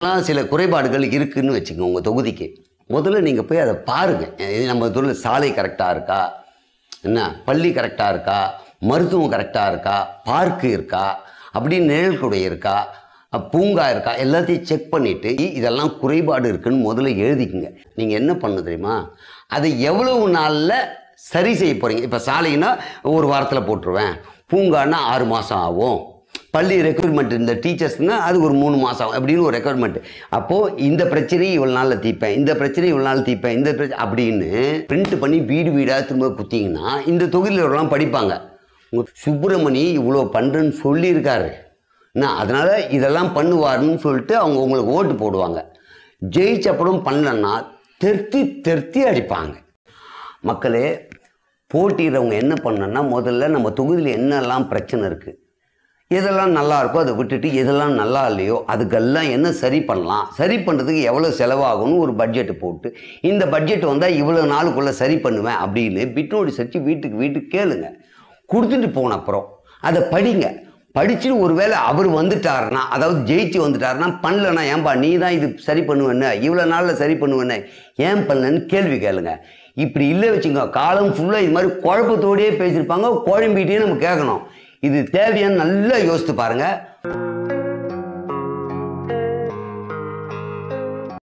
ஆனால் சில குறைபாடுகள் இருக்குன்னு வச்சுக்கோங்க உங்கள் தொகுதிக்கு முதல்ல நீங்கள் போய் அதை பாருங்கள் நம்ம தொழில் சாலை கரெக்டாக இருக்கா என்ன பள்ளி கரெக்டாக இருக்கா மருத்துவம் கரெக்டாக இருக்கா பார்க்கு இருக்கா அப்படின்னு நிழல் குடை இருக்கா அஹ் பூங்கா இருக்கா எல்லாத்தையும் செக் பண்ணிவிட்டு இதெல்லாம் குறைபாடு இருக்குன்னு முதல்ல எழுதிக்குங்க நீங்கள் என்ன பண்ண தெரியுமா அதை எவ்வளவு நாளில் சரி செய்ய போகிறீங்க இப்போ சாலைன்னா ஒரு வாரத்தில் போட்டுருவேன் பூங்கான்னா ஆறு மாதம் ஆகும் பள்ளி ரெக்ரூட்மெண்ட் இந்த டீச்சர்ஸ்னா அது ஒரு மூணு மாதம் ஆகும் அப்படின்னு ஒரு ரெக்ரூட்மெண்ட் அப்போது இந்த பிரச்சனையை இவ்வளோ நாளில் தீர்ப்பேன் இந்த பிரச்சனையை இவ்வளோ நாள் தீர்ப்பேன் இந்த பிரச்சனை அப்படின்னு பிரிண்ட் பண்ணி வீடு வீடாக திரும்ப குத்திங்கன்னா இந்த தொகுதியிலலாம் படிப்பாங்க உங்க சுப்பிரமணி இவ்வளோ பண்ணுறேன்னு சொல்லியிருக்காரு என்ன அதனால் இதெல்லாம் பண்ணுவாருன்னு சொல்லிட்டு அவங்க உங்களுக்கு ஓட்டு போடுவாங்க ஜெயிச்ச அப்புறம் பண்ணலன்னா தெர்த்தி தெர்த்தி அடிப்பாங்க மக்களே போட்டியிடவங்க என்ன பண்ணணும்னா முதல்ல நம்ம தொகுதியில் என்னெல்லாம் பிரச்சனை இருக்குது எதெல்லாம் நல்லா இருக்கோ அதை விட்டுட்டு எதெல்லாம் நல்லா இல்லையோ அதுக்கெல்லாம் என்ன சரி பண்ணலாம் சரி பண்ணுறதுக்கு எவ்வளோ செலவாகும்னு ஒரு பட்ஜெட்டு போட்டு இந்த பட்ஜெட் வந்தால் இவ்வளோ நாளுக்குள்ளே சரி பண்ணுவேன் அப்படின்னு பிட்னோடி சர்ச்சு வீட்டுக்கு வீட்டுக்கு கேளுங்க கொடுத்துட்டு போன அப்புறம் அதை படிங்க படிச்சுட்டு ஒருவேளை அவர் வந்துட்டாருன்னா அதாவது ஜெயிச்சு வந்துட்டாருன்னா பண்ணலன்னா ஏன்பா நீ தான் இது சரி பண்ணுவேன்னு இவ்வளோ நாளில் சரி பண்ணுவேன்னு ஏன் பண்ணலன்னு கேள்வி கேளுங்க இப்படி இல்லை வச்சுங்க காலம் ஃபுல்லாக இது மாதிரி குழப்பத்தோடையே பேசியிருப்பாங்க குழம்பிகிட்டே நம்ம கேட்கணும் இது தேவையான்னு நல்லா யோசித்து பாருங்கள்